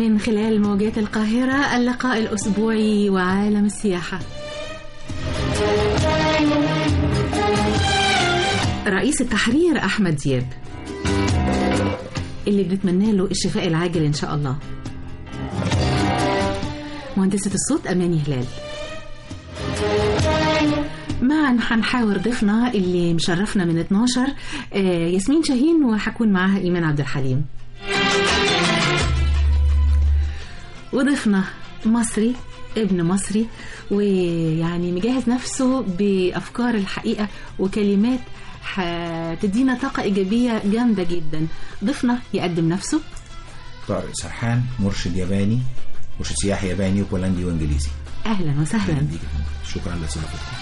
من خلال موجات القاهرة اللقاء الأسبوعي وعالم السياحة رئيس التحرير أحمد دياب اللي بنتمنى له الشفاء العاجل إن شاء الله مهندسة الصوت أماني هلال معا هنحاور ضيفنا اللي مشرفنا من 12 آه، ياسمين شاهين وهكون معاها إيمان عبد الحليم وضيفنا مصري ابن مصري ويعني مجهز نفسه بأفكار الحقيقة وكلمات هتدينا طاقة إيجابية جامدة جدا ضيفنا يقدم نفسه طارق سرحان مرشد ياباني مرشد سياحي ياباني وبولندي وانجليزي أهلا وسهلا أهلا بيك يا فندم. شكرا لاستضافتكم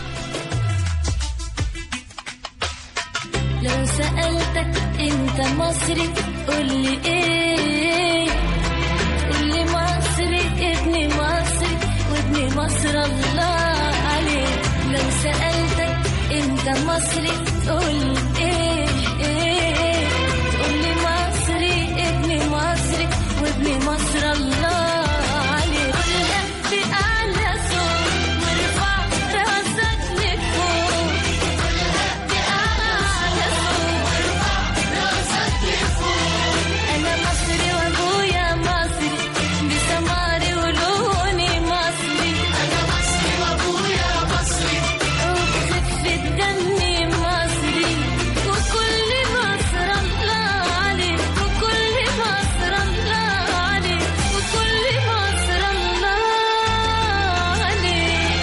لو سألتك انت مصري قولي ايه قولي مصري ابن مصري وابن مصر الله عليك لو سألتك انت مصري قولي ايه ايه قولي مصري ابن مصري وابن مصر الله عليك قولها بأعلى صوت وارفع راسك لفوق أنا مصري وأبويا مصري بسماري ولوني مصري أنا مصري وأبويا مصري وبخفة دمي مصري وكل مصر الله عليك وكل مصر الله عليك وكل مصر الله عليك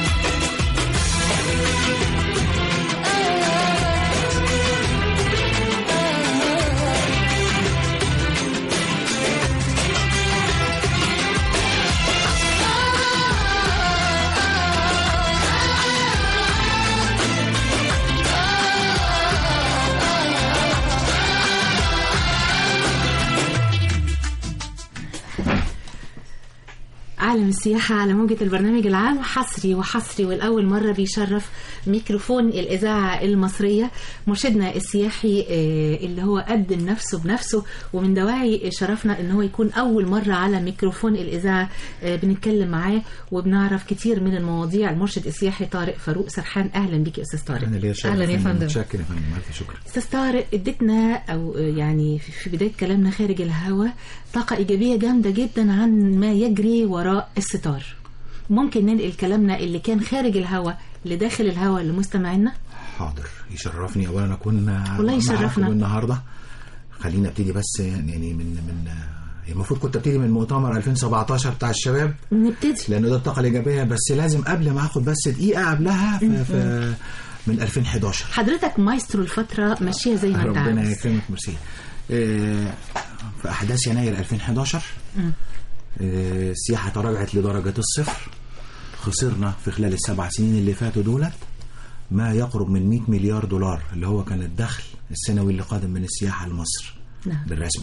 عالم السياحة على موجة البرنامج العام حصري وحصري والأول مرة بيشرف ميكروفون الإذاعة المصرية مرشدنا السياحي آه، اللي هو قدم نفسه بنفسه ومن دواعي شرفنا إن هو يكون أول مرة على ميكروفون الإذاعة آه، بنتكلم معاه وبنعرف كتير من المواضيع المرشد السياحي طارق فاروق سرحان أهلا بيك يا أستاذ طارق انا ليا شرف أهلا يا فندم متشكر يا فندم الف شكر استاذ طارق اديتنا او يعني في في بدايه كلامنا خارج الهوا طاقه ايجابيه جامده جدا عن ما يجري وراء الستار ممكن ننقل كلامنا اللي كان خارج الهوا لداخل الهوا لمستمعينا حاضر يشرفني اولا اكون والله يشرفنا. معاكم النهارده خلينا ابتدي بس يعني من من المفروض كنت ابتدي من مؤتمر 2017 بتاع الشباب نبتدي لانه ده الطاقه الايجابيه بس لازم قبل ما اخد بس دقيقه قبلها في, في من 2011 حضرتك مايسترو الفتره ماشيه زي ما انت ربنا عاوز يكرمك ميرسي آه، في احداث يناير 2011 آه، السياحه تراجعت لدرجه الصفر خسرنا في خلال السبع سنين اللي فاتوا دولت ما يقرب من 100 مليار دولار اللي هو كان الدخل السنوي اللي قادم من السياحه لمصر نعم. بالرسمي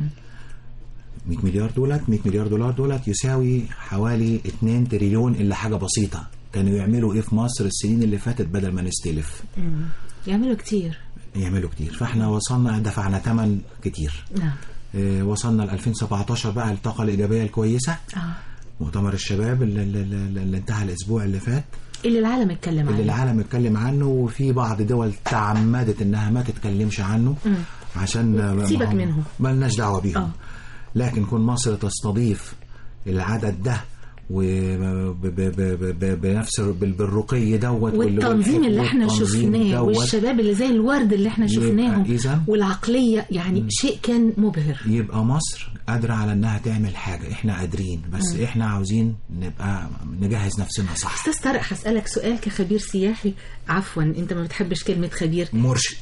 100 مليار دولت 100 مليار دولار دولت يساوي حوالي 2 تريليون الا حاجه بسيطه كانوا يعملوا ايه في مصر السنين اللي فاتت بدل ما نستلف مم. يعملوا كتير يعملوا كتير فاحنا وصلنا دفعنا ثمن كتير نعم آه، وصلنا ل 2017 بقى الطاقه الايجابيه الكويسه اه مؤتمر الشباب اللي, اللي, اللي اللي انتهى الاسبوع اللي فات اللي العالم اتكلم اللي عنه العالم اتكلم عنه وفي بعض دول تعمدت انها ما تتكلمش عنه مم. عشان ما- سيبك ما- منهم. ما لناش دعوه بيهم آه. لكن كون مصر تستضيف العدد ده وبنفس بالرقي دوت وال- والتنظيم اللي احنا والتنظيم شفناه دوت والشباب اللي زي الورد اللي احنا يبقى شفناهم إذن والعقليه يعني شيء كان مبهر يبقى مصر قادرة على انها تعمل حاجة احنا قادرين بس مم. احنا عاوزين نبقى نجهز نفسنا صح استاذ طارق هسألك سؤال كخبير سياحي عفوا انت ما بتحبش كلمة خبير مرشد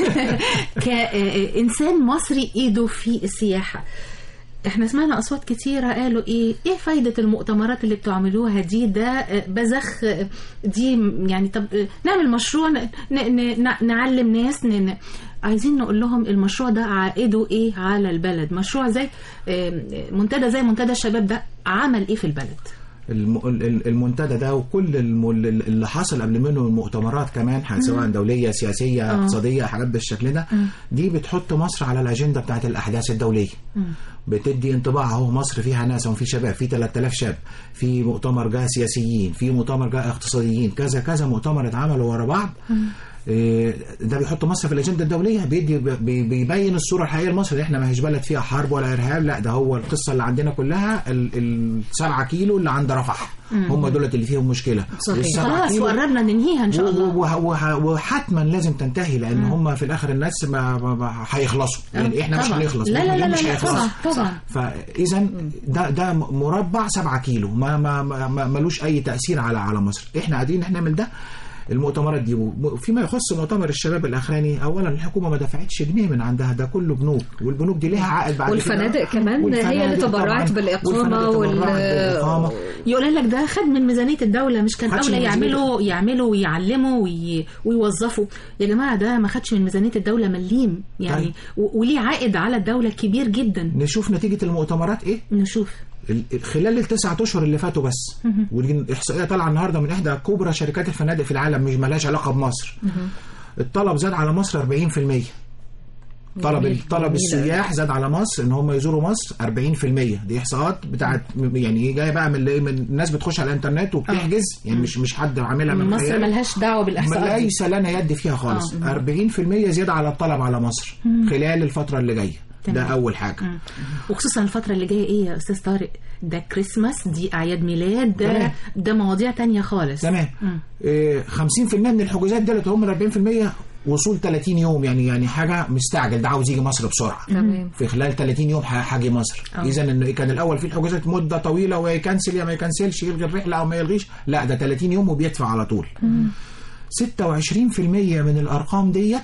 كإنسان مصري ايده في السياحة احنا سمعنا اصوات كتيره قالوا ايه ايه فايده المؤتمرات اللي بتعملوها دي ده آه، بزخ آه، دي م- يعني طب آه، نعمل مشروع ن- ن- ن- نعلم ناس ن- ن- عايزين نقول لهم المشروع ده عائده ايه على البلد مشروع زي آه، منتدى زي منتدى الشباب ده عمل ايه في البلد الم- ال- المنتدى ده وكل الم- اللي حصل قبل منه المؤتمرات كمان ح- سواء دوليه سياسيه اقتصاديه حاجات بالشكل ده دي بتحط مصر على الاجنده بتاعت الاحداث الدوليه بتدي انطباع اهو مصر فيها ناس وفي شباب في 3000 شاب في مؤتمر جاء سياسيين في مؤتمر جاء اقتصاديين كذا كذا مؤتمر اتعملوا ورا بعض إيه، ده بيحط مصر في الاجنده الدوليه بيدي بي- بيبين الصوره الحقيقيه لمصر احنا ما هيش بلد فيها حرب ولا ارهاب لا ده هو القصه اللي عندنا كلها ال- السبعة كيلو اللي عند رفح هم دولت اللي فيهم مشكله صحيح. والسبعة خلاص كيلو وقربنا ننهيها ان شاء الله و- و- وه- وحتما لازم تنتهي لان هم في الاخر الناس ما ما- ما هيخلصوا يعني احنا مش طبعاً. هنخلص لا لا لا, اليوم لا, مش لا هيخلص. طبعا طبعا فاذا ده ده مربع 7 كيلو ما ما ما- ما ملوش اي تاثير على على مصر احنا قاعدين احنا نعمل ده المؤتمرات دي وفيما يخص مؤتمر الشباب الاخراني اولا الحكومه ما دفعتش جنيه من عندها ده كله بنوك والبنوك دي ليها عائد بعد كده. والفنادق كمان هي اللي والفنادق تبرعت طبعاً. بالإقامة والفنادق وال- تبرعت بالإقامة. يقول لك ده خد من ميزانيه الدوله مش كان خدش اولى من ميزانية يعملوا يعملوا ويعلموا وي... ويوظفوا يا جماعه ده ما خدش من ميزانيه الدوله مليم يعني طيب. و... وليه عائد على الدوله كبير جدا نشوف نتيجه المؤتمرات ايه نشوف ال- ال- خلال التسعة اشهر اللي فاتوا بس ودي الاحصائيه طالعه النهارده من احدى كبرى شركات الفنادق في العالم مش مالهاش علاقه بمصر الطلب زاد على مصر 40% طلب جميل. طلب جميل. السياح زاد على مصر ان هم يزوروا مصر 40% دي احصاءات بتاعت يعني ايه جايه بقى من اللي- من الناس بتخش على الانترنت وبتحجز يعني مش مش حد عاملها من مصر خياله. ملهاش دعوه بالاحصاءات دي. ليس لنا يد فيها خالص 40% زياده على الطلب على مصر خلال الفتره اللي جايه ده تمام. اول حاجه وخصوصا الفترة اللي جاية ايه يا استاذ طارق ده كريسماس دي اعياد ميلاد ده تمام. ده مواضيع تانية خالص تمام إيه، 50% من الحجوزات ديت هم ال 40% وصول 30 يوم يعني يعني حاجه مستعجل ده عاوز يجي مصر بسرعه تمام. في خلال 30 يوم ح- هاجي مصر آه. اذا انه كان الاول في الحجوزات مده طويله ويكنسل يا ما يكنسلش يلغي الرحله او ما يلغيش لا ده 30 يوم وبيدفع على طول 26% من الارقام ديت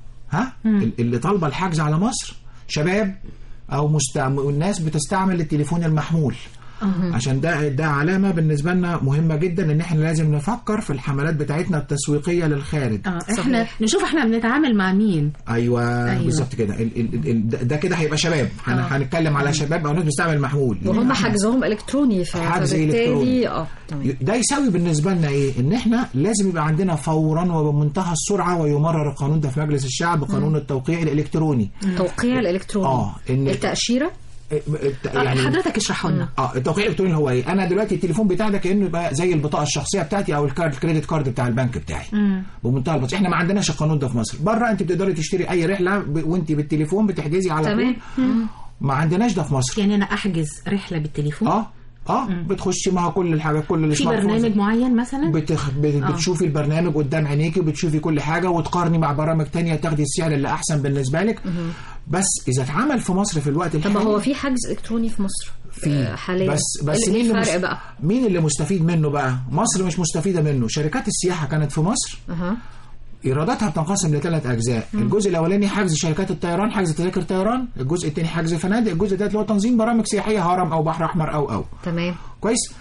ها ال- اللي طالبه الحجز على مصر شباب او مستعم... الناس بتستعمل التليفون المحمول عشان ده ده علامه بالنسبه لنا مهمه جدا ان احنا لازم نفكر في الحملات بتاعتنا التسويقيه للخارج اه احنا نشوف احنا بنتعامل مع مين ايوه, أيوة. أيوة. بالظبط كده ال- ال- ال- ده- ده كده هيبقى شباب هن- آه. هنتكلم على شباب او ناس بتستعمل محمول وهم حجزهم الكتروني ف- حجز فبالتالي إلكتروني. اه تمام ده يساوي بالنسبه لنا ايه ان احنا لازم يبقى عندنا فورا وبمنتهى السرعه ويمرر القانون ده في مجلس الشعب قانون التوقيع الالكتروني توقيع الالكتروني اه ان التاشيره إيه، الت- آه، يعني حضرتك اشرحوا لنا اه التوقيع الالكتروني هو ايه انا دلوقتي التليفون بتاعي ده كانه يبقى زي البطاقه الشخصيه بتاعتي او الكارد الكريدت كارد بتاع البنك بتاعي بمنتهى البساطه احنا ما عندناش القانون ده في مصر بره انت بتقدري تشتري اي رحله ب... وانت بالتليفون بتحجزي على تمام. طول ما عندناش ده في مصر يعني انا احجز رحلة بالتليفون اه اه بتخشي معها كل الحاجات كل في السمارت فونز. برنامج معين مثلا بتخ... ب... بتشوفي البرنامج قدام عينيكي وبتشوفي كل حاجه وتقارني مع برامج تانية تاخدي السعر اللي احسن بالنسبه لك بس اذا اتعمل في مصر في الوقت طب الحالي ما هو في حجز الكتروني في مصر في آه، حاليا بس بس ايه مين اللي الفرق مس- بقى مين اللي مستفيد منه بقى مصر مش مستفيده منه شركات السياحه كانت في مصر اها ايراداتها بتنقسم لثلاث اجزاء الجزء الاولاني حجز شركات الطيران حجز تذاكر طيران الجزء الثاني حجز فنادق الجزء ده اللي هو تنظيم برامج سياحيه هرم او بحر احمر او او تمام كويس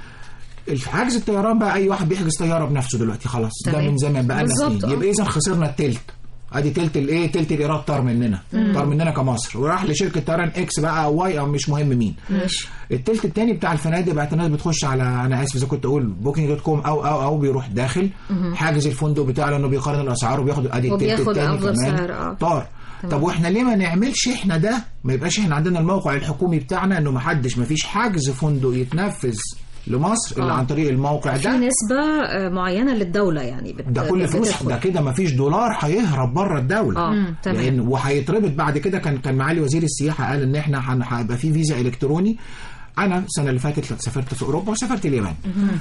حجز الطيران بقى اي واحد بيحجز طياره بنفسه دلوقتي خلاص ده تمام. من زمان بقى لنا بالظبط، سنين آه. يبقى اذا خسرنا التلت ادي تلت الايه تلت الايراد طار مننا طار مننا كمصر وراح لشركه طيران اكس بقى او واي او مش مهم مين ماشي التلت التاني بتاع الفنادق بقت الناس بتخش على انا اسف اذا كنت اقول بوكينج دوت كوم او او او بيروح داخل حاجز الفندق بتاعه لانه بيقارن الاسعار وبياخد ادي التلت وبياخد التاني أفضل كمان سعر، آه. طار طب واحنا ليه ما نعملش احنا ده ما يبقاش احنا عندنا الموقع الحكومي بتاعنا انه ما حدش ما فيش حجز فندق يتنفذ لمصر الا آه. عن طريق الموقع في ده نسبة آه، معينة للدولة يعني بت... ده كل فلوس بتدخل. ده كده ما فيش دولار هيهرب بره الدوله اه تمام لان وهيتربط بعد كده كان كان معالي وزير السياحه قال ان احنا هن- هيبقى في فيزا الكتروني انا السنه اللي فاتت سافرت في اوروبا وسافرت اليابان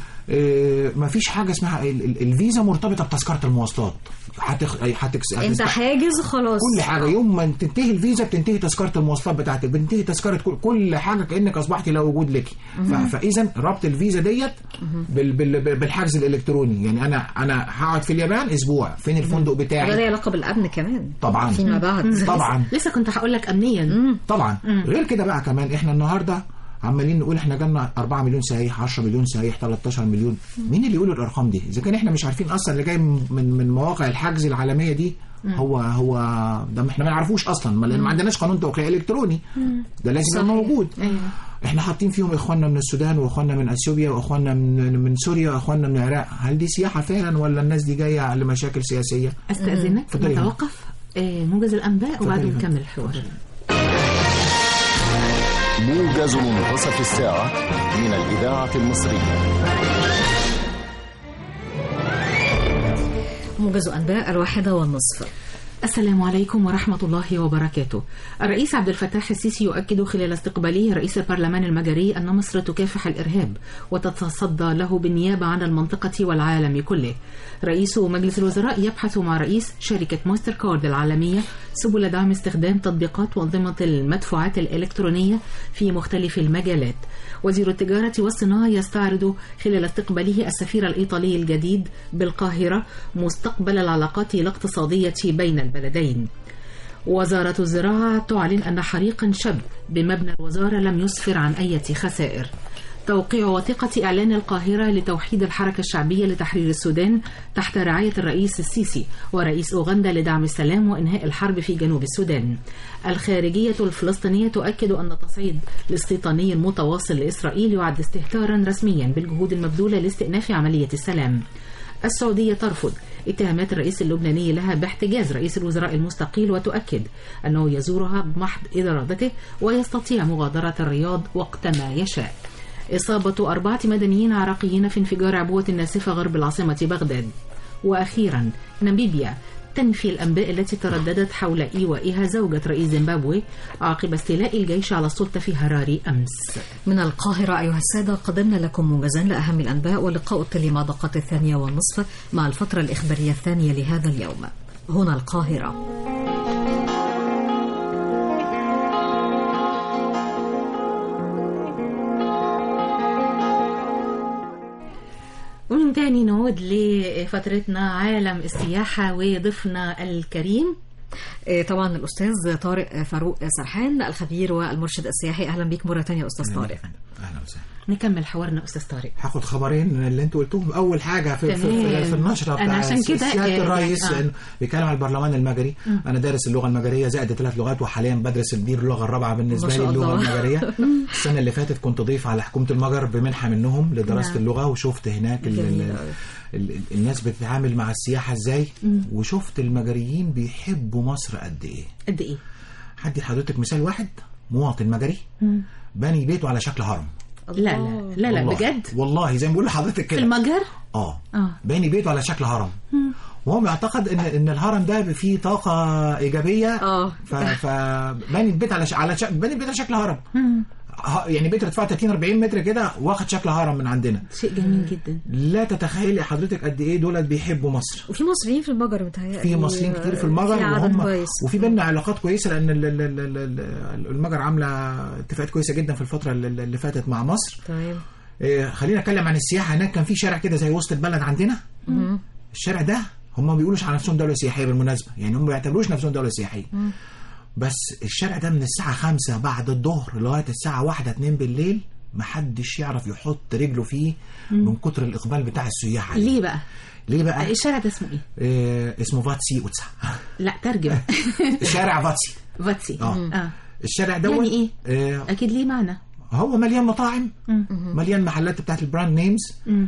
آه مفيش حاجه اسمها ال- ال- الفيزا مرتبطه بتذكره المواصلات هتخ... هتكس... انت هتست- حاجز خلاص كل حاجه يوم ما تنتهي الفيزا بتنتهي تذكره المواصلات بتاعتك بتنتهي تذكره كل, كل حاجه كانك اصبحت لا وجود لك ف... فاذا ربط الفيزا ديت بال... بال... بالحجز الالكتروني يعني انا انا هقعد في اليابان اسبوع فين الفندق ده بتاعي ليه علاقة بالأمن كمان طبعا فيما بعد طبعا لسه كنت هقول لك امنيا طبعا غير كده بقى كمان احنا النهارده عمالين نقول احنا جالنا 4 مليون سايح 10 مليون سايح 13 مليون مين اللي يقول الارقام دي اذا كان احنا مش عارفين اصلا اللي جاي من من مواقع الحجز العالميه دي هو هو ده ما احنا ما نعرفوش اصلا ما لان ما عندناش قانون توقيع الكتروني ده لازم يبقى صحيح. موجود أيوة. احنا حاطين فيهم اخواننا من السودان واخواننا من اثيوبيا واخواننا من من سوريا واخواننا من العراق هل دي سياحه فعلا ولا الناس دي جايه لمشاكل سياسيه استاذنك اتفضلي يا نتوقف آه، موجز الانباء وبعدين اتفضلي. نكمل الحوار موجز منتصف الساعة من الإذاعة المصرية موجز أنباء الواحدة والنصف السلام عليكم ورحمة الله وبركاته. الرئيس عبد الفتاح السيسي يؤكد خلال استقباله رئيس البرلمان المجري أن مصر تكافح الإرهاب وتتصدى له بالنيابة عن المنطقة والعالم كله. رئيس مجلس الوزراء يبحث مع رئيس شركة ماستر كارد العالمية سبل دعم استخدام تطبيقات وأنظمة المدفوعات الإلكترونية في مختلف المجالات. وزير التجارة والصناعة يستعرض خلال استقباله السفير الإيطالي الجديد بالقاهرة مستقبل العلاقات الاقتصادية بين البلدين. وزارة الزراعة تعلن أن حريقا شب بمبنى الوزارة لم يسفر عن أي خسائر. توقيع وثيقة إعلان القاهرة لتوحيد الحركة الشعبية لتحرير السودان تحت رعاية الرئيس السيسي ورئيس أوغندا لدعم السلام وإنهاء الحرب في جنوب السودان. الخارجية الفلسطينية تؤكد أن التصعيد الاستيطاني المتواصل لإسرائيل يعد استهتارا رسميا بالجهود المبذولة لاستئناف عملية السلام. السعودية ترفض اتهامات الرئيس اللبناني لها باحتجاز رئيس الوزراء المستقيل وتؤكد أنه يزورها بمحض إرادته ويستطيع مغادرة الرياض وقتما يشاء. إصابة أربعة مدنيين عراقيين في انفجار عبوة ناسفة غرب العاصمة بغداد. وأخيرا ناميبيا تنفي الأنباء التي ترددت حول إيوائها زوجة رئيس زيمبابوي عقب استيلاء الجيش على السلطة في هراري أمس. من القاهرة أيها السادة قدمنا لكم موجزا لأهم الأنباء واللقاء التالي مع دقات الثانية والنصف مع الفترة الإخبارية الثانية لهذا اليوم هنا القاهرة ومن تاني نعود لفترتنا عالم السياحة وضيفنا الكريم آه، طبعا الأستاذ طارق فاروق سرحان الخبير والمرشد السياحي أهلا بك مرة ثانية أستاذ طارق اهلا وسهلا نكمل حوارنا أستاذ طارق هاخد خبرين من اللي انتوا قلتوهم اول حاجه في في, تمام. في, في النشره أنا بتاع عشان كده، سياده آه، الرئيس آه. إنه بيتكلم عن البرلمان المجري انا دارس اللغه المجريه زائد ثلاث لغات وحاليا بدرس البير اللغه الرابعه بالنسبه ما لي شاء اللغه الله. المجريه السنه اللي فاتت كنت ضيف على حكومه المجر بمنحه منهم لدراسه نعم. اللغه وشفت هناك ال جميل ال أوي. ال ال الناس بتتعامل مع السياحه ازاي وشفت المجريين بيحبوا مصر قد ايه قد إيه؟ هدي لحضرتك مثال واحد مواطن مجري باني بيته على شكل هرم لا لا لا لا والله. بجد والله زي ما بقول لحضرتك في كده المجر اه آه. باني بيته على شكل هرم وهو بيعتقد ان ان الهرم ده فيه طاقه ايجابيه آه. ف فباني البيت على ش... على ش... باني البيت على شكل هرم ه- يعني بيت ارتفاعه 30 40 متر كده واخد شكل هرم من عندنا شيء جميل جدا لا تتخيلي حضرتك قد ايه دولت بيحبوا مصر وفي مصريين في المجر متهيألي في مصريين كتير في المجر في عدد وهم كويس وفي بيننا علاقات كويسه لان ال- ال- ال- ال- المجر عامله اتفاقات كويسه جدا في الفتره اللي اللي فاتت مع مصر تمام إيه، خلينا نتكلم عن السياحه هناك كان في شارع كده زي وسط البلد عندنا الشارع ده هم ما بيقولوش على نفسهم دوله سياحيه بالمناسبه يعني هم ما بيعتبروش نفسهم دوله سياحيه بس الشارع ده من الساعه 5 بعد الظهر لغايه الساعه 1 2 بالليل محدش يعرف يحط رجله فيه من كتر الاقبال بتاع السياح عليه. ليه بقى؟ ليه بقى الشارع ده اسمه إيه؟ إيه اسمه فاتسي اوتسا لا ترجم شارع فاتسي فاتسي اه آه. الشارع ده يعني إيه؟ إيه أكيد ليه معنى هو مليان مطاعم مليان محلات بتاعت البراند نيمز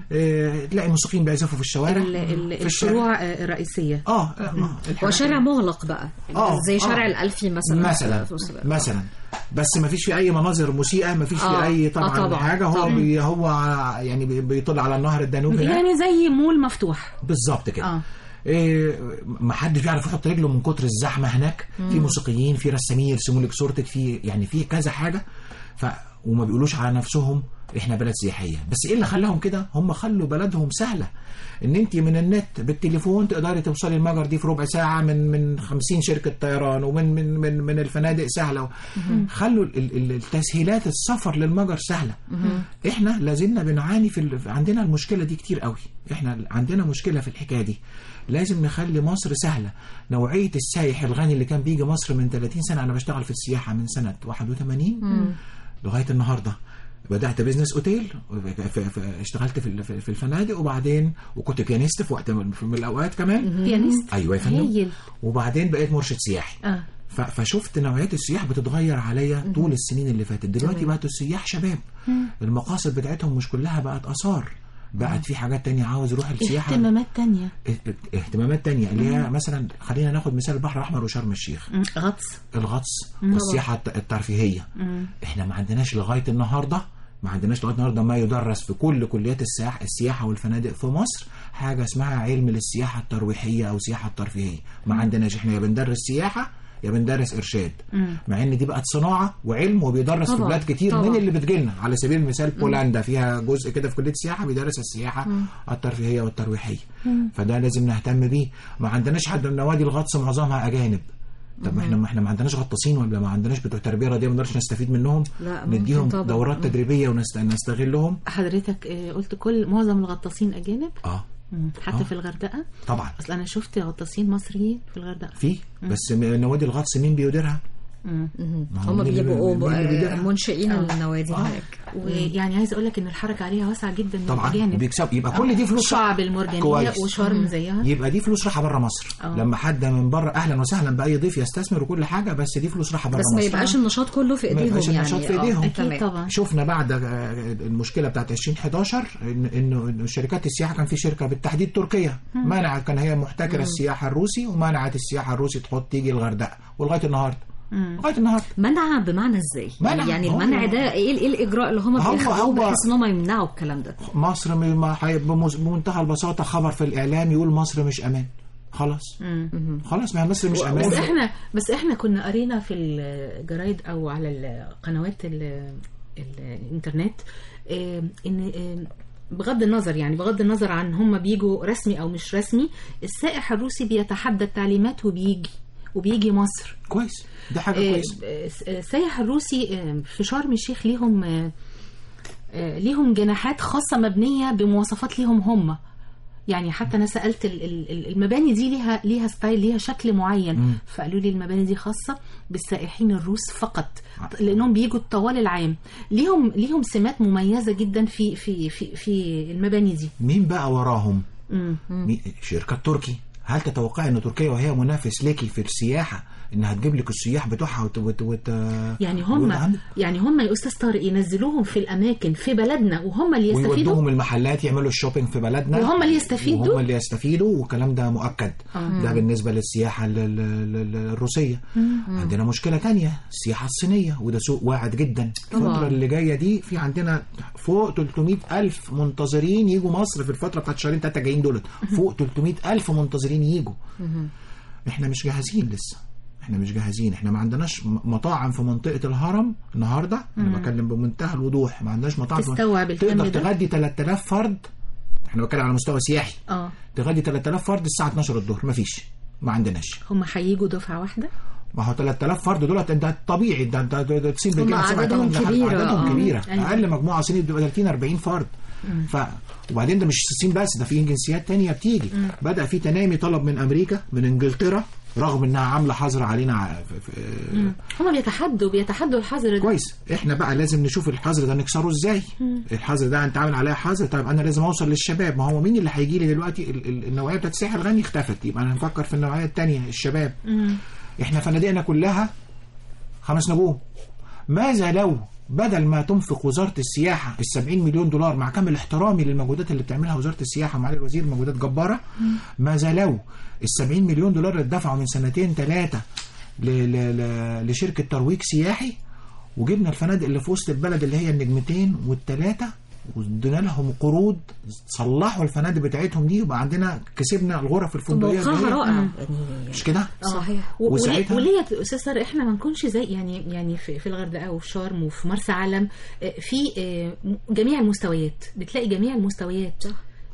إيه تلاقي موسيقيين بيعزفوا في الشوارع ال- ال- في الشارع. الفروع آه، الرئيسية اه آه، الحاجات هو شارع مغلق بقى آه، زي آه. شارع الألفي مثلا مثلا في وسط البلد. مثلا بس ما فيش فيه اي مناظر موسيقى ما فيش فيه آه، اي آه، طبعا, طبعاً، حاجه هو طبعاً. بي هو يعني بي- بيطل على النهر الدانوب هناك يعني زي مول مفتوح بالظبط كده آه. إيه ما حدش بيعرف يحط رجله من كتر الزحمه هناك في موسيقيين في رسامين يرسموا لك صورتك في يعني في كذا حاجه ف وما بيقولوش على نفسهم احنا بلد سياحيه بس ايه اللي خلاهم كده هم خلوا بلدهم سهله ان انت من النت بالتليفون تقدري توصلي المجر دي في ربع ساعه من من 50 شركه طيران ومن من من من الفنادق سهله خلوا ال- ال- التسهيلات السفر للمجر سهله احنا لازلنا بنعاني في ال- عندنا المشكله دي كتير قوي احنا عندنا مشكله في الحكايه دي لازم نخلي مصر سهله نوعيه السايح الغني اللي كان بيجي مصر من 30 سنه انا بشتغل في السياحه من سنه 81 لغايه النهارده بدات بيزنس اوتيل ف- ف- اشتغلت في ال- في في الفنادق وبعدين وكنت بيانيست في وقت من من الاوقات كمان بيانيست ايوه يا فندم هايل وبعدين بقيت مرشد سياحي اه ف- فشفت نوعيات السياح بتتغير عليا طول السنين اللي فاتت دلوقتي بقت السياح شباب المقاصد بتاعتهم مش كلها بقت اثار بقت في حاجات تانية عاوز يروح السياحة اهتمامات تانية اه- اهتمامات تانية اللي هي مثلا خلينا ناخد مثال البحر الأحمر وشرم الشيخ مم. غطس الغطس والسياحة الت- الترفيهية احنا ما عندناش لغاية النهاردة ما عندناش لغاية النهاردة ما يدرس في كل كليات السياحة السياحة والفنادق في مصر حاجة اسمها علم للسياحة الترويحية أو السياحة الترفيهية ما عندناش احنا يا بندرس سياحة يا بندرس إرشاد مع إن دي بقت صناعة وعلم وبيدرس في طبعا، بلاد كتير طبعا. من اللي بتجيلنا على سبيل المثال بولندا فيها جزء كده في كلية السياحة بيدرس السياحة الترفيهية والترويحية فده لازم نهتم بيه ما عندناش حد من نوادي الغطس معظمها أجانب طب ما احنا ما احنا ما عندناش غطاسين ولا ما عندناش بتوع تربيه رياضيه ما نقدرش نستفيد منهم لا، ممكن نديهم طبعا. دورات تدريبيه ونستغلهم حضرتك آه، قلت كل معظم الغطاسين اجانب اه مم. حتى آه. في الغردقه طبعا اصل انا شفت غطاسين مصريين في الغردقه في بس م- نوادي الغطس مين بيديرها؟ ما هو هم مين اللي- بيبقوا مين اللي بيديرها؟ منشئين النوادي هناك ويعني عايز اقول لك ان الحركه عليها واسعه جدا من طبعا الأجانب. وبيكسب يبقى كل دي فلوس الشعب المرجانيه كويس. وشرم زيها يبقى دي فلوس رايحه بره مصر آه. لما حد من بره اهلا وسهلا باي ضيف يستثمر وكل حاجه بس دي فلوس رايحه بره بس مصر ما يبقاش النشاط كله في ما ايديهم يبقاش يعني النشاط في آه، إيديهم. اكيد تمام. طبعا شفنا بعد آه، المشكله بتاعت 2011 ان انه إنه شركات السياحه كان في شركه بالتحديد تركيا منعت كان هي محتكره السياحه الروسي ومنعت السياحه الروسي تحط تيجي الغردقه ولغايه النهارده لغايه النهارده منع بمعنى ازاي؟ منع. يعني هو- المنع ده ايه ايه الاجراء اللي هم هو- بياخدوه هو- بحيث ان هم يمنعوا الكلام ده؟ مصر م- ما حي- بمس- بمنتهى البساطه خبر في الاعلام يقول مصر مش امان خلاص خلاص ما هي مصر مش بس امان احنا بس احنا كنا قرينا في الجرايد او على القنوات ال- ال- الانترنت آه، ان آه، بغض النظر يعني بغض النظر عن هم بيجوا رسمي او مش رسمي السائح الروسي بيتحدى التعليمات وبيجي وبيجي مصر كويس ده حاجه آه، كويسه آه، السائح الروسي آه، في شرم الشيخ ليهم آه، آه، ليهم جناحات خاصة مبنية بمواصفات ليهم هم يعني حتى انا سالت ال- ال- ال- المباني دي ليها ليها ستايل ليها شكل معين فقالوا لي المباني دي خاصه بالسائحين الروس فقط لانهم بيجوا طوال العام ليهم ليهم سمات مميزه جدا في في في في المباني دي مين بقى وراهم مم. مين- شركه تركي هل تتوقع ان تركيا وهي منافس ليكي في السياحه انها تجيب لك السياح بتوعها وت... وت... وت... يعني ويقول هم عندك- يعني هم يا استاذ طارق ينزلوهم في الاماكن في بلدنا وهم اللي يستفيدوا ويودوهم المحلات يعملوا الشوبينج في بلدنا وهم اللي يستفيدوا؟ وهم اللي يستفيدوا والكلام ده مؤكد آه. ده بالنسبة للسياحة ال- ال- ال- الروسية عندنا مشكلة تانية السياحة الصينية وده سوق واعد جدا الفترة اللي جاية دي في عندنا فوق 300 ألف منتظرين يجوا مصر في الفترة بتاعت شهرين تلاتة جايين دولت فوق 300 ألف منتظرين يجوا احنا مش جاهزين لسه احنا مش جاهزين احنا ما عندناش م- مطاعم في منطقة الهرم النهاردة انا بكلم بمنتهى الوضوح ما عندناش مطاعم في- تستوعب الكم تقدر ده؟ تغدي 3000 فرد احنا بنتكلم على مستوى سياحي اه تغدي 3000 فرد الساعة 12 الظهر مفيش ما عندناش هم هيجوا دفعه واحده ما هو 3000 فرد دولت ده طبيعي ده ده ده, ده الصين هم بتجيب سبعة عددهم تمن لحد- كبيرة، عددهم آه. كبيرة أيوة. اقل مجموعة صيني بتبقى 30 40 فرد ف وبعدين ده مش الصين بس ده في جنسيات تانية بتيجي بدأ في تنامي طلب من امريكا من انجلترا رغم انها عامله حظر علينا ع- في- في- هم بيتحدوا بيتحدوا الحظر ده كويس احنا بقى لازم نشوف الحظر ده نكسره ازاي الحظر ده انت عامل عليه حظر طيب انا لازم اوصل للشباب ما هو مين اللي هيجي لي دلوقتي ال- ال- النوعيه بتاعت السياحه الغني اختفت يبقى انا هنفكر في النوعيه الثانيه الشباب احنا فنادقنا كلها خمس نجوم ماذا لو بدل ما تنفق وزاره السياحه ال 70 مليون دولار مع كامل احترامي للمجهودات اللي بتعملها وزاره السياحه ومعالي الوزير مجهودات جباره ماذا لو ال 70 مليون دولار اللي اتدفعوا من سنتين ثلاثه ل- ل- ل- لشركه ترويج سياحي وجبنا الفنادق اللي في وسط البلد اللي هي النجمتين والثلاثه وادينا لهم قروض صلحوا الفنادق بتاعتهم دي وبقى عندنا كسبنا الغرف الفندقيه موقعها اللي هي- رائع يعني مش كده؟ صحيح و- وليه وساعتها- وليه يا استاذ طارق احنا ما نكونش زي يعني يعني في, في الغردقه وفي شرم وفي مرسى علم آه، في آه، م- جميع المستويات بتلاقي جميع المستويات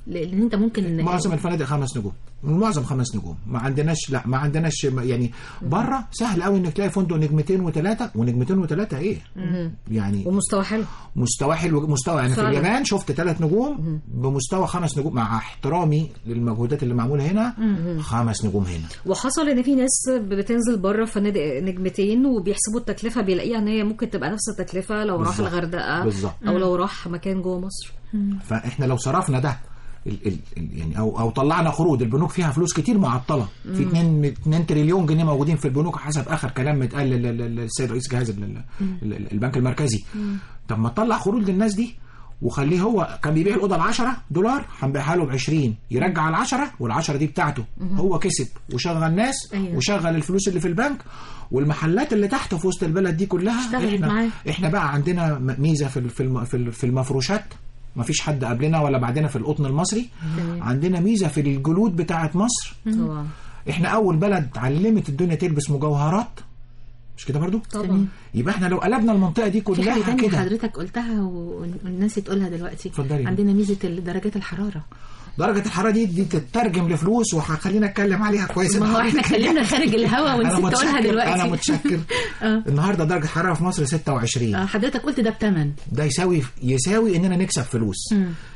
لان انت ممكن معظم الفنادق خمس نجوم معظم خمس نجوم ما عندناش لا ما عندناش يعني بره سهل قوي انك تلاقي فندق نجمتين وثلاحه ونجمتين وثلاثه ايه يعني ومستوى حلو مستوى حلو مستوى يعني في فعلا. اليابان شفت ثلاث نجوم بمستوى خمس نجوم مع احترامي للمجهودات اللي معموله هنا خمس نجوم هنا وحصل ان في ناس بتنزل بره فنادق نجمتين وبيحسبوا التكلفه بيلاقيها ان هي ممكن تبقى نفس التكلفه لو راح بالظبط. الغردقه بالظبط. او لو راح مكان جوه مصر فاحنا لو صرفنا ده ال ال ال يعني او او طلعنا قروض البنوك فيها فلوس كتير معطله في 2 2 تريليون جنيه موجودين في البنوك حسب اخر كلام متقال لل- لل- للسيد رئيس جهاز ال- ال- ال- البنك المركزي طب ما تطلع قروض للناس دي وخليه هو كان بيبيع الاوضه ب 10 دولار هنبيعها له ب 20 يرجع ال 10 وال 10 دي بتاعته هو كسب وشغل ناس أيوة. وشغل الفلوس اللي في البنك والمحلات اللي تحت في وسط البلد دي كلها اشتغلت معاه. احنا احنا بقى عندنا م- ميزه في ال- في الم- في ال- في المفروشات ما فيش حد قبلنا ولا بعدنا في القطن المصري عندنا ميزه في الجلود بتاعه مصر طبعا احنا اول بلد علمت الدنيا تلبس مجوهرات مش كده برضو طبعا يبقى احنا لو قلبنا المنطقه دي في حاجه كلها تانية كده حضرتك قلتها و- والناس تقولها دلوقتي اتفضلي. عندنا ميزه ال- درجات الحراره درجه الحراره دي دي تترجم لفلوس وهخلينا اتكلم عليها كويس ما هو احنا اتكلمنا خارج الهوا أنا ونسيت تقولها متشكر- دلوقتي انا متشكر آه. النهارده درجه الحراره في مصر 26 آه، حضرتك قلت ده بتمن ده يساوي يساوي اننا نكسب فلوس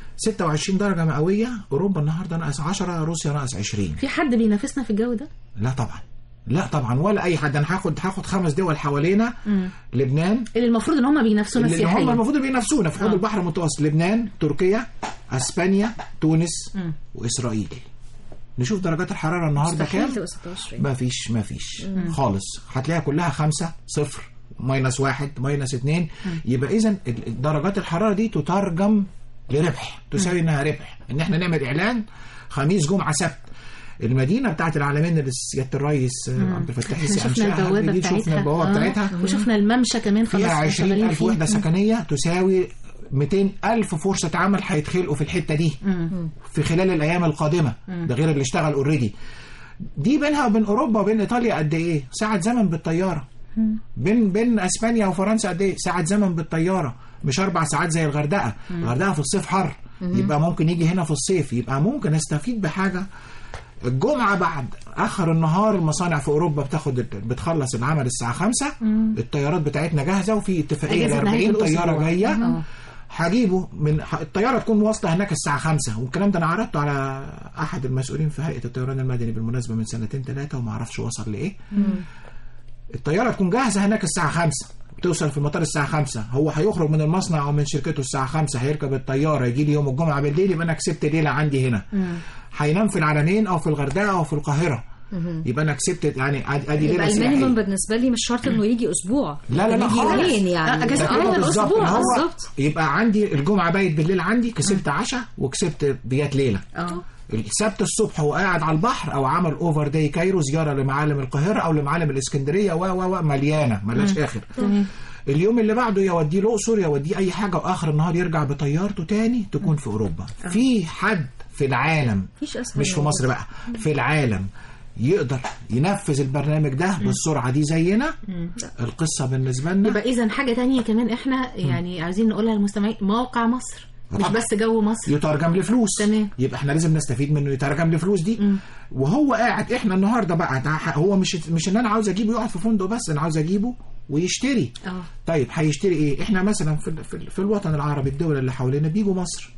26 درجه مئويه اوروبا النهارده ناقص 10 روسيا ناقص 20 في حد بينافسنا في الجو ده لا طبعا لا طبعا ولا اي حد انا هاخد هاخد خمس دول حوالينا لبنان اللي المفروض ان هم بينافسونا اللي هم سياحيا المفروض بينافسونا في حدود آه. البحر المتوسط لبنان تركيا اسبانيا تونس واسرائيل نشوف درجات الحراره النهارده مستحيل كام تبقى 26 ما فيش ما فيش خالص هتلاقيها كلها خمسة صفر ماينس واحد ماينس اتنين يبقى اذا ال- درجات الحراره دي تترجم لربح تساوي انها ربح ان احنا نعمل اعلان خميس جمعه سبت المدينه بتاعت العالمين اللي سياده الرئيس آه، عبد الفتاح احنا السيسي شفنا أنشأها، البوابه دي بتاعتها شفنا البوابه آه، بتاعتها وشفنا الممشى كمان خلاص فيها إحنا 20 شغالين ألف فيه. وحدة سكنية تساوي 200 ألف فرصة عمل هيتخلقوا في الحتة دي في خلال الأيام القادمة ده غير اللي اشتغل اوريدي دي بينها وبين أوروبا وبين إيطاليا قد إيه؟ ساعة زمن بالطيارة بين بين اسبانيا وفرنسا قد ايه؟ ساعة زمن بالطيارة مش أربع ساعات زي الغردقة، الغردقة في الصيف حر يبقى ممكن يجي هنا في الصيف يبقى ممكن استفيد بحاجة الجمعة بعد آخر النهار المصانع في أوروبا بتاخد بتخلص العمل الساعة 5 الطيارات بتاعتنا جاهزة وفي اتفاقية ل أجازة نهاية 40 طيارة الأسبوع. جاية آه. هجيبه من ح- الطيارة تكون واصلة هناك الساعة 5 والكلام ده أنا عرضته على أحد المسؤولين في هيئة الطيران المدني بالمناسبة من سنتين ثلاثة وما أعرفش وصل لإيه الطيارة تكون جاهزة هناك الساعة 5 بتوصل في المطار الساعة 5 هو هيخرج من المصنع أو من شركته الساعة 5 هيركب الطيارة يجي لي يوم الجمعة بالليل يبقى أنا كسبت ليلة عندي هنا هينام في العلمين أو في الغردقة أو في القاهرة يبقى أنا كسبت يعني أدي أدي ليلة يبقى المينيمم سياحية بالنسبه لي مش شرط انه يجي اسبوع لا لا لا يجي خالص. يومين آه، يعني أجازة ده كده أول بالظبط الأسبوع، هو بالظبط. يبقى عندي الجمعة بايت بالليل عندي كسبت عشاء وكسبت بيات ليلة اه السبت الصبح هو قاعد على البحر او عمل اوفر داي كايرو زياره لمعالم القاهره او لمعالم الاسكندريه و و و مليانه ملهاش اخر اليوم اللي بعده يوديه الاقصر يوديه اي حاجه واخر النهار يرجع بطيارته تاني تكون في اوروبا في حد في العالم مفيش أسهل مش في من مصر بقى في العالم يقدر ينفذ البرنامج ده بالسرعه دي زينا القصه بالنسبه لنا يبقى اذا حاجه تانية كمان احنا يعني عايزين نقولها للمستمعين موقع مصر مش طبعا. بس جو مصر يترجم لفلوس تمام. يبقى احنا لازم نستفيد منه يترجم لفلوس دي وهو قاعد احنا النهارده بقى ده ح- هو مش مش ان انا عاوز اجيبه يقعد في فندق بس انا عاوز اجيبه ويشتري اه طيب هيشتري ايه احنا مثلا في, ال- في, ال- في الوطن العربي الدول اللي حوالينا بيجوا مصر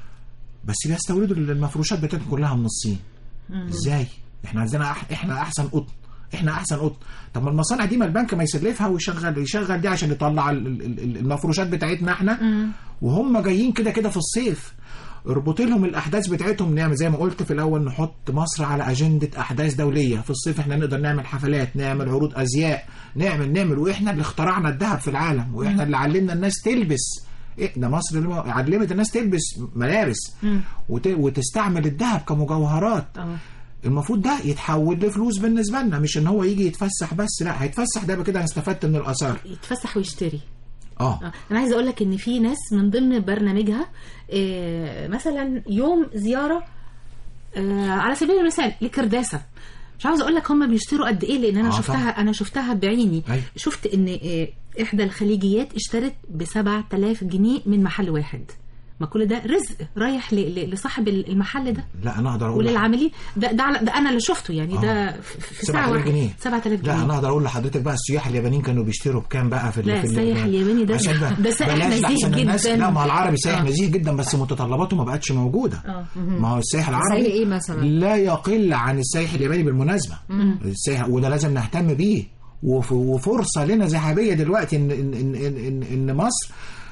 بس بيستوردوا المفروشات بتاعتهم كلها من الصين ازاي احنا عندنا أح احنا احسن قطن احنا احسن قطن طب ما المصانع دي ما البنك ما يسلفها ويشغل يشغل دي عشان يطلع ال- ال- ال- المفروشات بتاعتنا احنا وهم جايين كده كده في الصيف اربط لهم الاحداث بتاعتهم نعمل زي ما قلت في الاول نحط مصر على اجنده احداث دوليه في الصيف احنا نقدر نعمل حفلات نعمل عروض ازياء نعمل نعمل واحنا اللي اخترعنا الذهب في العالم واحنا اللي علمنا الناس تلبس إيه ده مصر اللي علمت الناس تلبس ملابس وت... وتستعمل الذهب كمجوهرات اه المفروض ده يتحول لفلوس بالنسبه لنا مش ان هو يجي يتفسح بس لا هيتفسح ده يبقى كده انا استفدت من الاثار يتفسح ويشتري اه آه. انا عايزه اقول لك ان في ناس من ضمن برنامجها آه، مثلا يوم زياره آه، على سبيل المثال لكرداسه مش عاوزه اقول لك هم بيشتروا قد ايه لان انا آه، شفتها طبعا. انا شفتها بعيني أيوة. شفت ان آه، احدى الخليجيات اشترت ب 7000 جنيه من محل واحد ما كل ده رزق رايح ل- ل- لصاحب المحل ده لا انا اقدر اقول لح- وللعاملين ده ده, على- ده انا اللي شفته يعني ده آه. في في 7000 ساعه واحده جنيه 7000 جنيه لا انا اقدر اقول لحضرتك بقى السياح اليابانيين كانوا بيشتروا بكام بقى في ال- لا، في ال- السايح الياباني ده- عشان بقى- ده سائح بلاش نزيه أحسن الناس- جداً. لا ما هو العربي سائح آه. نزيه جدا بس متطلباته ما بقتش موجوده آه. ما هو السائح العربي زي إيه مثلاً؟ لا يقل عن السائح الياباني بالمناسبه السائح وده لازم نهتم بيه وف- وفرصه لنا ذهبيه دلوقتي ان ان ان ان, إن, إن مصر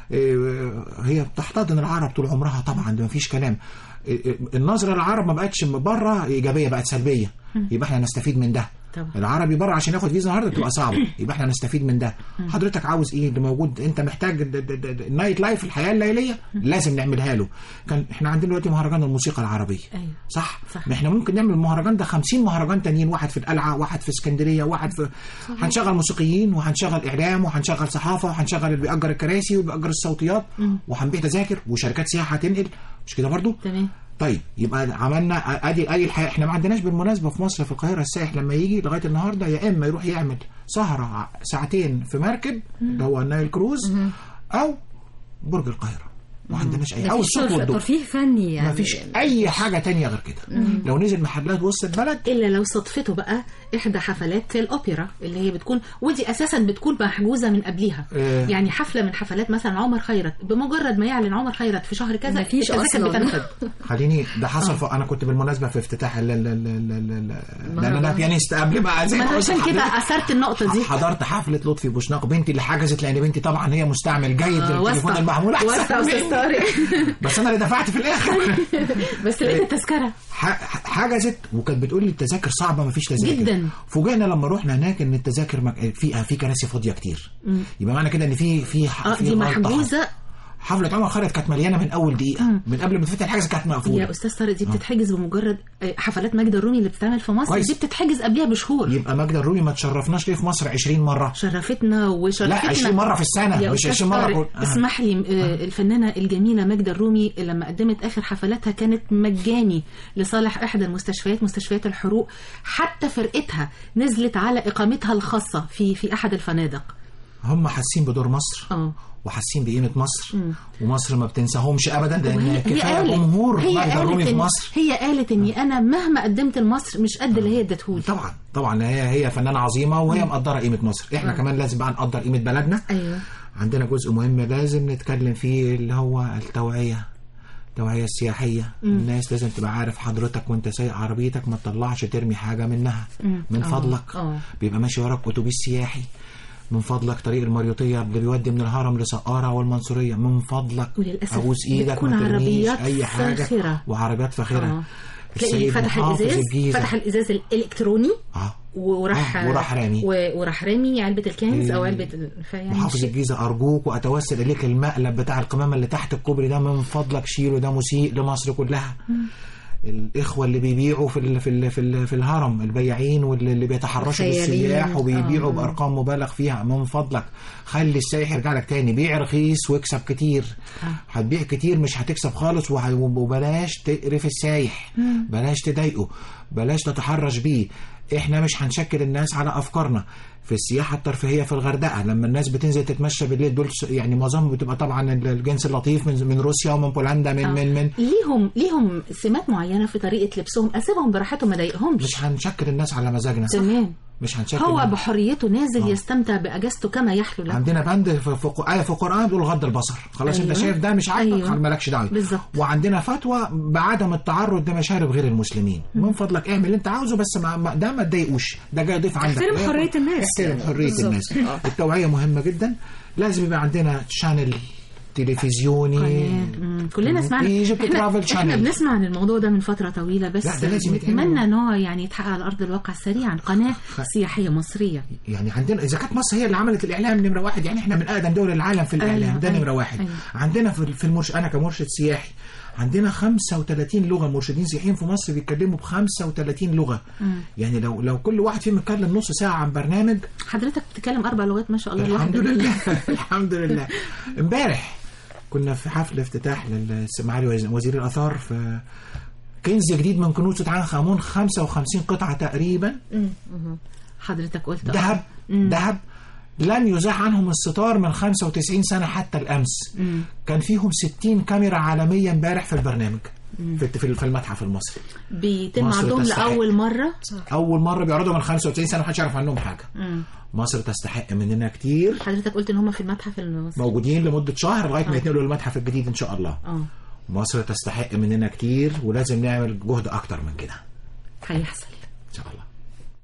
آه، هي بتحتضن العرب طول عمرها طبعا ده مفيش كلام آه، آه، النظره للعرب ما بقتش بره ايجابيه بقت سلبيه يبقى احنا نستفيد من ده طبعا. العربي بره عشان ياخد فيزا النهارده بتبقى صعبه يبقى احنا نستفيد من ده حضرتك عاوز ايه اللي موجود انت محتاج د- د- د- د- النايت لايف الحياه الليليه لازم نعملها له كان احنا عندنا دلوقتي مهرجان الموسيقى العربيه أيوة. صح, صح. ما احنا ممكن نعمل المهرجان ده 50 مهرجان تانيين واحد في القلعه واحد في اسكندريه واحد في هنشغل موسيقيين وهنشغل اعلام وهنشغل صحافه وهنشغل اللي بيأجر الكراسي وبيأجر الصوتيات وهنبيع تذاكر وشركات سياحه هتنقل مش كده برضو تمام طيب يبقى عملنا ادي ادي الحياه احنا ما عندناش بالمناسبه في مصر في القاهره السائح لما يجي لغايه النهارده يا اما يروح يعمل سهره ع- ساعتين في مركب اللي هو النايل كروز او برج القاهره ما عندناش اي او مفيش الصوت ترف- والضوء ترفيه فني يعني ما فيش اي حاجه تانية غير كده لو نزل محلات وسط البلد الا لو صدفته بقى احدى حفلات الاوبرا اللي هي بتكون ودي اساسا بتكون محجوزه من قبلها إيه. يعني حفله من حفلات مثلا عمر خيرت بمجرد ما يعلن عمر خيرت في شهر كذا مفيش التذاكر أصلاً. بتنفذ خليني ده حصل ف... انا كنت بالمناسبه في افتتاح ال... ال... ال... ال... ال... ال... لان انا بيانيست قبل ما زي ما ما انا قلت عشان كده لحضرتك. اثرت النقطه دي حضرت حفله لطفي بوشناق بنتي اللي حجزت لان بنتي طبعا هي مستعمل جيد آه، للتليفون واسطة. المحمول واسطة احسن أستاذ مني. طارق. بس انا اللي دفعت في الاخر بس لقيت التذكره ح- حجزت وكانت بتقول لي التذاكر صعبه ما فيش تذاكر جداً. فوجئنا لما رحنا هناك ان التذاكر مك... فيها في كراسي فاضيه كتير يبقى معنى كده ان في في ح- اه في دي غلطة. محجوزه حفله عمر خالد كانت مليانه من اول دقيقه من قبل ما تفتح الحجز كانت مقفوله يا استاذ طارق دي بتتحجز بمجرد آه، حفلات مجد الرومي اللي بتتعمل في مصر كويس. دي بتتحجز قبلها بشهور يبقى ماجدة الرومي ما تشرفناش ليه في مصر 20 مره شرفتنا وشرفتنا لا 20 مرة في السنة، يا مش أستاذ 20 مرة طارق، كل- آه. اسمح لي آه، الفنانة الجميلة ماجدة الرومي لما قدمت آخر حفلاتها كانت مجاني لصالح إحدى المستشفيات مستشفيات الحروق حتى فرقتها نزلت على إقامتها الخاصة في في أحد الفنادق هم حاسين بدور مصر اه وحاسين بقيمه مصر ومصر ما بتنساهمش ابدا لان وهي- هي كفايه قالت- جمهور هي ماجدة الرومي قالت في إن- مصر هي قالت اني انا مهما قدمت لمصر مش قد اللي هي ادتهولي طبعا طبعا هي هي فنانه عظيمه وهي مقدره قيمه مصر احنا كمان لازم بقى نقدر قيمه بلدنا ايوه عندنا جزء مهم لازم نتكلم فيه اللي هو التوعيه التوعية السياحية الناس لازم تبقى عارف حضرتك وانت سايق عربيتك ما تطلعش ترمي حاجة منها من آه، فضلك آه. بيبقى ماشي وراك أتوبيس سياحي من فضلك طريق المريوطية اللي بيودي من الهرم لسقارة والمنصورية من فضلك وللأسف أبوس إيدك بتكون ما ترميش عربيات أي حاجة فاخرة. وعربيات فاخرة اه تلاقي السيد فتح محافظ الازاز الجيزة. فتح الازاز الالكتروني آه. وراح آه، وراح رامي. و- وراح رامي علبة الكنز او إيه. علبة ال- فيعني محافظ شيء- الجيزة أرجوك وأتوسل إليك المقلب بتاع القمامة اللي تحت الكوبري ده من فضلك شيله ده مسيء لمصر كلها الإخوة اللي بيبيعوا في ال في ال في, ال في الهرم البياعين واللي اللي بيتحرشوا الخيالين. بالسياح وبيبيعوا آه. بأرقام مبالغ فيها من فضلك خلي السائح يرجع لك تاني بيع رخيص واكسب كتير هتبيع كتير مش هتكسب خالص وه- وبلاش تقرف السايح بلاش تضايقه بلاش تتحرش بيه احنا مش هنشكل الناس على افكارنا في السياحه الترفيهيه في الغردقه لما الناس بتنزل تتمشى بالليل دول س- يعني معظمهم بتبقى طبعا الجنس اللطيف من من روسيا ومن بولندا من آه. من من ليهم ليهم سمات معينة في طريقة لبسهم اسيبهم براحتهم ما ضايقهمش مش هنشكل الناس على مزاجنا تمام مش هنشكل هو الناس. بحريته نازل يستمتع باجازته كما يحلو له عندنا بند في في آية في القرآن بيقول غض البصر خلاص أيوة. انت شايف ده مش عاجبك أيوة. خلاص مالكش دعوه بالظبط. وعندنا فتوى بعدم التعرض لمشارب غير المسلمين من فضلك اعمل اللي انت عاوزه بس ما ما- ده ما تضايقوش ده جاي ضيف عندك احترم حرية الناس. احترم حريه بالظبط. الناس التوعيه مهمه جدا لازم يبقى عندنا شانل تلفزيوني قناة. مم. كلنا سمعنا ايجيبت احنا, ترافل احنا شانل بنسمع عن الموضوع ده من فترة طويلة بس لا، ده لازم يتعمل. نتمنى ان هو يعني يتحقق على ارض الواقع سريعا قناة سياحية مصرية يعني عندنا اذا كانت مصر هي اللي عملت الاعلام نمره واحد يعني احنا من اقدم دول العالم في الاعلام أيوة، ده أيوة، نمره واحد أيوة. عندنا في في المرش انا كمرشد سياحي عندنا 35 لغه مرشدين سياحيين في مصر بيتكلموا ب 35 لغه يعني لو لو كل واحد فيهم اتكلم نص ساعه عن برنامج حضرتك بتتكلم اربع لغات ما شاء الله الحمد لوحدك. لله الحمد لله امبارح كنا في حفل افتتاح للسماعي وزير الاثار في كنز جديد من كنوز توت عنخ امون 55 قطعه تقريبا حضرتك قلت آه. ذهب ذهب لن يزاح عنهم الستار من 95 سنة حتى الأمس كان فيهم 60 كاميرا عالمية امبارح في البرنامج في في في المتحف المصري بيتم مصر عرضهم تستحق. لأول مرة أول مرة بيعرضوا من 95 سنة محدش يعرف عنهم حاجة مصر تستحق مننا كتير حضرتك قلت إن هم في المتحف المصري موجودين لمدة شهر لغاية ما يتنقلوا للمتحف الجديد إن شاء الله اه مصر تستحق مننا كتير ولازم نعمل جهد أكتر من كده هيحصل إن شاء الله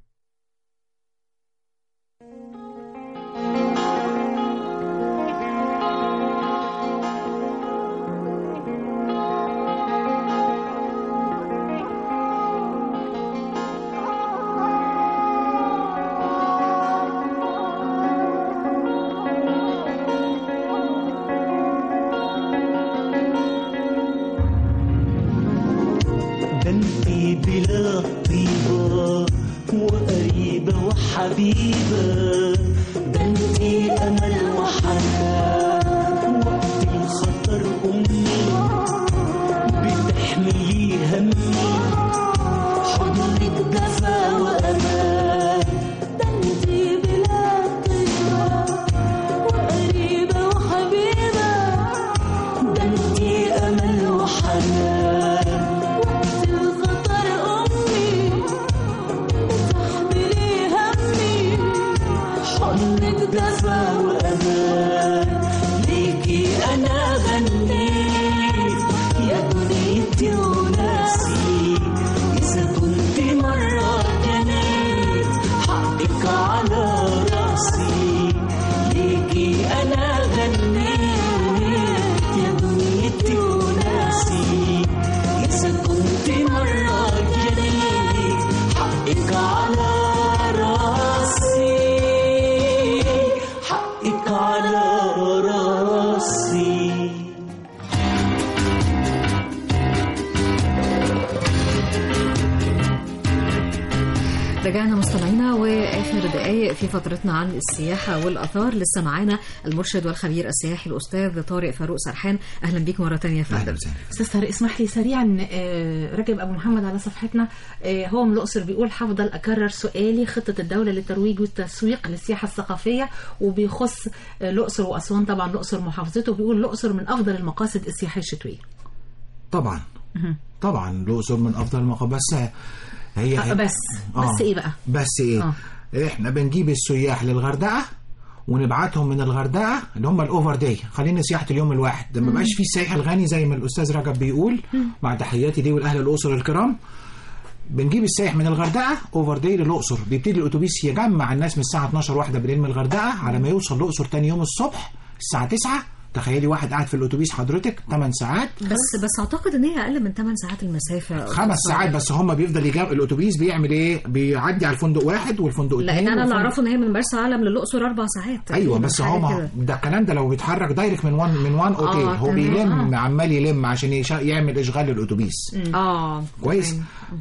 ده انتي بلا طيبة وقريبة وحبيبة ده انتي أمل وحنان وقت الخطر أمي بتحملي همي حضنك دفا وأمان ده انتي بلا طيبة وقريبة وحبيبة ده انتي أمل وحنان وقت الخطر أمي بتحملي همي حضنك دفا وأمان ليكي أنا غنيت يا دنيتي وناسي إذا كنت مرة جنيت حقك على راسي ليكي أنا غنيت يا دنيتي وناسي إذا كنت مرة جنيت حقك على راسي حقك على راسي رجعنا مستمعينا واخر دقائق في فترتنا عن السياحه والاثار لسه معانا المرشد والخبير السياحي الاستاذ طارق فاروق سرحان اهلا بيك مره ثانيه يا أهلا فندم وسهلا استاذ طارق اسمح لي سريعا آه، رجب ابو محمد على صفحتنا آه، هو من الاقصر بيقول هفضل اكرر سؤالي خطه الدوله للترويج والتسويق للسياحه الثقافيه وبيخص آه، الاقصر واسوان طبعا الاقصر محافظته بيقول الاقصر من افضل المقاصد السياحيه الشتويه طبعا طبعا الأقصر من أفضل المقام بس هي آه، بس بس ايه بقى بس ايه آه. احنا بنجيب السياح للغردقه ونبعتهم من الغردقه اللي هم الاوفر داي خلينا سياحه اليوم الواحد ده ما بقاش فيه السائح الغني زي ما الاستاذ رجب بيقول مع تحياتي ليه والاهل الاقصر الكرام بنجيب السائح من الغردقه اوفر داي للاقصر بيبتدي الاتوبيس يجمع الناس من الساعه 12 واحده بالليل من الغردقه على ما يوصل الاقصر تاني يوم الصبح الساعه 9 تخيلي واحد قاعد في الاتوبيس حضرتك 8 ساعات بس بس اعتقد ان هي اقل من 8 ساعات المسافه خمس ساعات بس هم بيفضل يجاب الاتوبيس بيعمل ايه بيعدي على الفندق واحد والفندق لان اتنين انا اللي والفندق- اعرفه ان هي من مرسى علم للاقصر اربع ساعات ايوه تقريباً، بس حاجة هو كده. ده الكلام ده لو بيتحرك دايركت من وان من وان اوتيل هو تمام. بيلم عمال يلم عشان يشا- يعمل اشغال للاتوبيس اه كويس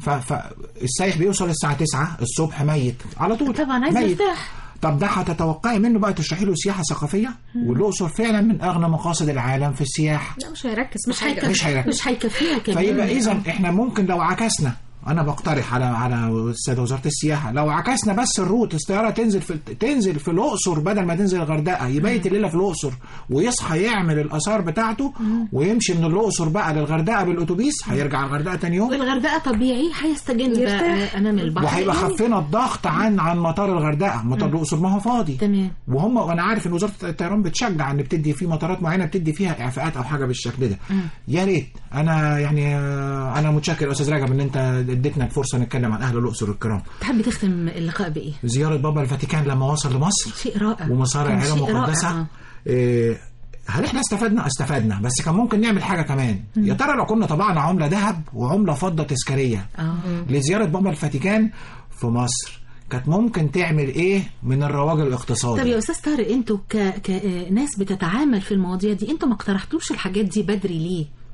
فالسايح بيوصل الساعه 9 الصبح ميت على طول طبعاً عايز ميت. يرتاح. طب ده هتتوقعي منه بقى تشرحي له سياحه ثقافيه والاقصر فعلا من اغنى مقاصد العالم في السياحه لا مش هيركز في مش حاجة. هيكفي مش هيركز. مش هيكفيها كمان فيبقى اذا احنا ممكن لو عكسنا انا بقترح على على السيده وزاره السياحه لو عكسنا بس الروت السياره تنزل في تنزل في الاقصر بدل ما تنزل الغردقه يبيت الليله في الاقصر ويصحى يعمل الاثار بتاعته ويمشي من الاقصر بقى للغردقه بالاتوبيس هيرجع الغردقه تاني يوم والغردقه طبيعي هيستجن يرتاح. بقى امام البحر وهيبقى يعني خفينا الضغط عن عن مطار الغردقه مطار الاقصر ما هو فاضي تمام وهم وانا عارف ان وزاره الطيران بتشجع ان بتدي في مطارات معينه بتدي فيها اعفاءات او حاجه بالشكل ده يا ريت انا يعني آه، انا متشكر يا استاذ رجب ان انت اديتنا الفرصه نتكلم عن اهل الاقصر الكرام تحب تختم اللقاء بايه زياره بابا الفاتيكان لما وصل لمصر شيء رائع ومصارع كان العلم شيء رائع. المقدسه آه. إيه، هل احنا استفدنا استفدنا بس كان ممكن نعمل حاجه كمان يا ترى لو كنا طبعنا عمله ذهب وعمله فضه تذكاريه اه لزياره بابا الفاتيكان في مصر كانت ممكن تعمل ايه من الرواج الاقتصادي طب يا استاذ طارق انتوا ك... كناس بتتعامل في المواضيع دي انتوا ما اقترحتوش الحاجات دي بدري ليه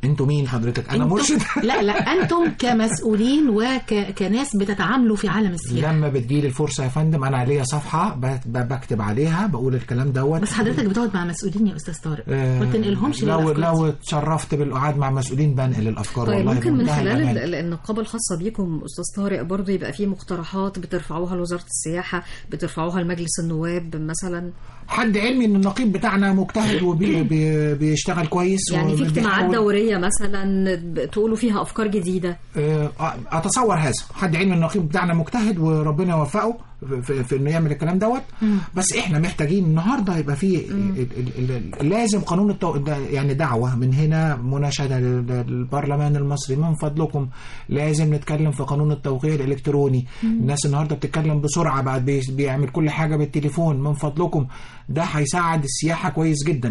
انتوا مين حضرتك انا أنتم- مرشد لا لا انتم كمسؤولين وكناس بتتعاملوا في عالم السياحه لما بتجيلي الفرصه يا فندم انا ليا صفحه ب- ب- بكتب عليها بقول الكلام دوت بس حضرتك بتقعد مع مسؤولين يا استاذ طارق آه، ما تنقلهمش لو للأفكار لو دي. اتشرفت بالقعاد مع مسؤولين بنقل الافكار طيب والله ممكن من بمنتهى خلال الأمان. ال- النقابه الخاصه بيكم استاذ طارق برضه يبقى في مقترحات بترفعوها لوزاره السياحه بترفعوها لمجلس النواب مثلا حد علمي ان النقيب بتاعنا مجتهد وبيشتغل كويس يعني في اجتماعات وبيحاول- دوريه مثلا ب- تقولوا فيها افكار جديده آه، اتصور هذا حد علمي النقيب بتاعنا مجتهد وربنا يوفقه في, في, في انه يعمل الكلام دوت بس احنا محتاجين النهارده يبقى في ال- ال- ال- لازم قانون التو... ده- يعني دعوه من هنا مناشده لل- للبرلمان المصري من فضلكم لازم نتكلم في قانون التوقيع الالكتروني الناس النهارده بتتكلم بسرعه بعد بي- بيعمل كل حاجه بالتليفون من فضلكم ده هيساعد السياحه كويس جدا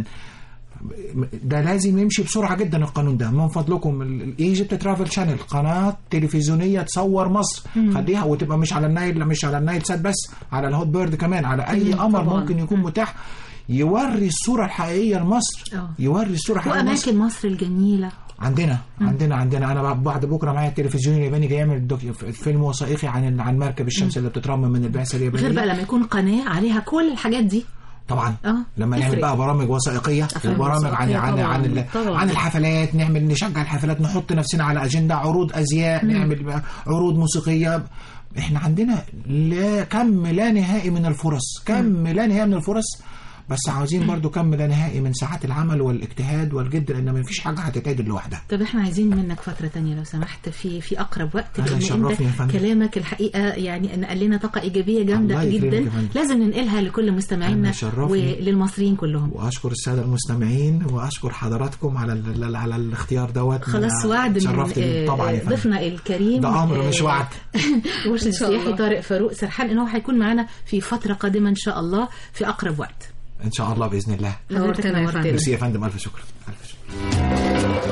ده لازم يمشي بسرعه جدا القانون ده من فضلكم الايجيبت ترافل شانل قناه تلفزيونيه تصور مصر خليها وتبقى مش على النايل مش على النايل سات بس على الهوت بيرد كمان على اي قمر طبعاً. ممكن يكون متاح يوري الصوره الحقيقيه لمصر آه. يوري الصوره الحقيقيه لمصر واماكن مصر الجميله عندنا عندنا عندنا انا بعد بكره معايا التلفزيون الياباني جاي يعمل دوك- فيلم وثائقي عن عن مركب الشمس اللي بتترمم من البعثه غير بقى اليابانيه لما يكون قناه عليها كل الحاجات دي طبعا آه، لما نعمل تفرق. بقى برامج وثائقيه أفلام وبرامج عن وثائقية عن طبعاً، عن ال- طبعاً. عن الحفلات نعمل نشجع الحفلات نحط نفسنا على اجنده عروض ازياء نعمل بقى عروض موسيقيه احنا عندنا لا كم لا نهائي من الفرص كم لا نهائي من الفرص بس عاوزين برضو كم لا نهائي من ساعات العمل والاجتهاد والجد لان ما فيش حاجه هتتعدل لوحدها طب احنا عايزين منك فترة تانية لو سمحت في في أقرب وقت أهلا، لأن شرفني يا أنت فندم. كلامك الحقيقة يعني نقل لنا طاقة إيجابية جامدة الله يكرمك جدا يا فندم. لازم ننقلها لكل مستمعينا أنا شرفني. وللمصريين كلهم واشكر الساده المستمعين واشكر حضراتكم على ال- على الاختيار دوت خلاص وعد من شرفت آه، طبعا يا فندم. ضيفنا الكريم ده امر آه، مش وعد مرشد إن شاء السياحي الله. طارق فاروق سرحان ان هو هيكون معانا في فترة قادمة ان شاء الله في اقرب وقت ان شاء الله باذن الله حضرتك نورتنا يا نورتنا. فندم. ميرسي يا فندم الف شكر الف شكر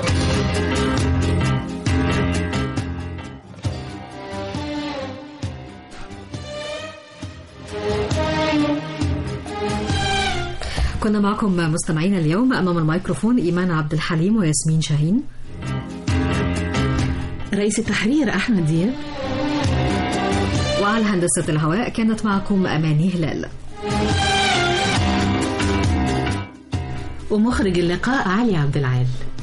كنا معكم مستمعينا اليوم امام الميكروفون ايمان عبد الحليم وياسمين شاهين رئيس التحرير احمد دياب وعلى هندسه الهواء كانت معكم اماني هلال ومخرج اللقاء علي عبد العال